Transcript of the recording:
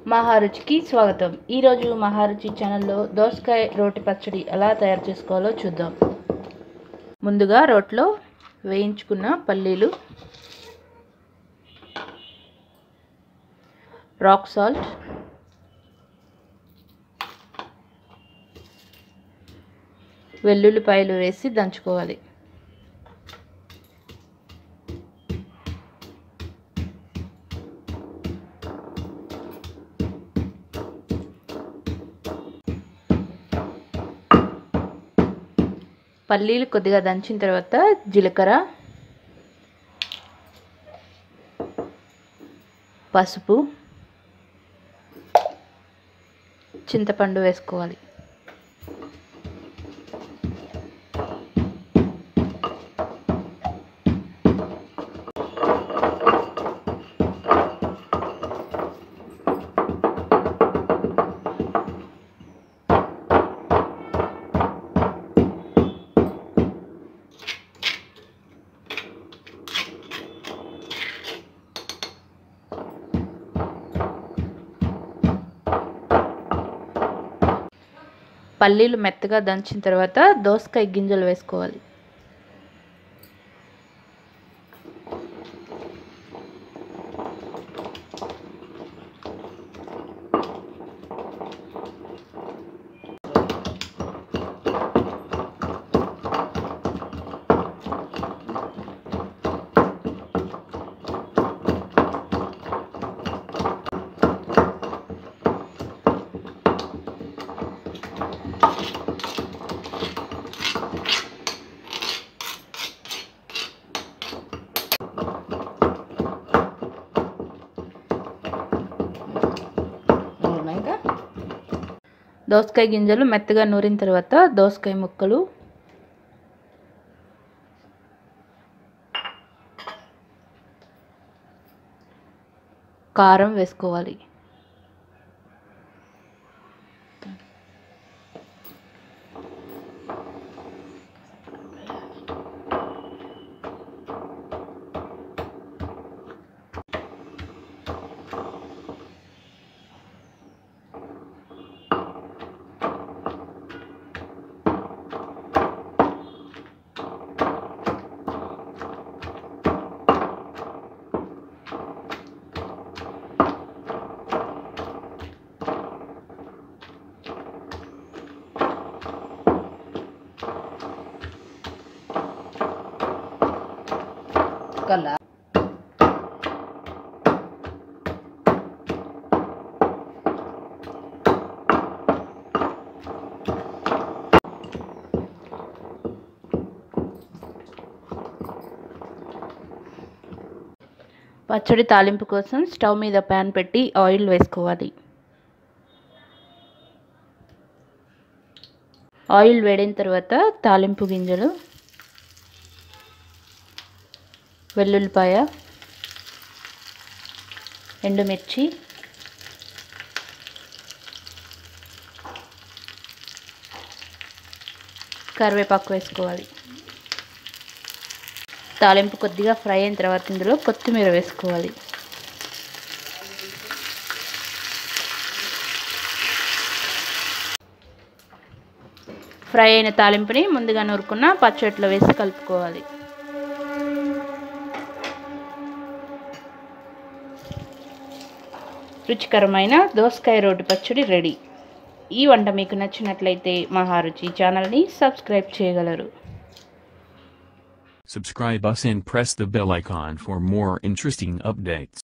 మహారుచికి స్వాగతం ఈరోజు మహారుచి ఛానల్లో దోసకాయ రోటి పచ్చడి ఎలా తయారు చేసుకోవాలో చూద్దాం ముందుగా రోట్లో వేయించుకున్న పల్లీలు రాక్ సాల్ట్ వెల్లుల్లిపాయలు వేసి దంచుకోవాలి పల్లీలు కొద్దిగా దంచిన తర్వాత జీలకర్ర పసుపు చింతపండు వేసుకోవాలి పల్లీలు మెత్తగా దంచిన తర్వాత దోసకాయ గింజలు వేసుకోవాలి ఇంకా దోసకాయ గింజలు మెత్తగా నూరిన తర్వాత దోసకాయ ముక్కలు కారం వేసుకోవాలి కల్లా పచ్చడి తాలింపు కోసం స్టవ్ మీద ప్యాన్ పెట్టి ఆయిల్ వేసుకోవాలి ఆయిల్ వేడిన తర్వాత తాలింపు గింజలు వెల్లుల్లిపాయ ఎండుమిర్చి కరివేపాకు వేసుకోవాలి తాలింపు కొద్దిగా ఫ్రై అయిన తర్వాత ఇందులో కొత్తిమీర వేసుకోవాలి ఫ్రై అయిన తాలింపుని ముందుగా నూరుకున్న పచ్చట్లో వేసి కలుపుకోవాలి రుచికరమైన దోసకాయ రోటి పచ్చడి రెడీ ఈ వంట మీకు నచ్చినట్లయితే మహారుచి ఛానల్ని సబ్స్క్రైబ్ చేయగలరు Subscribe us and press the bell icon for more interesting updates.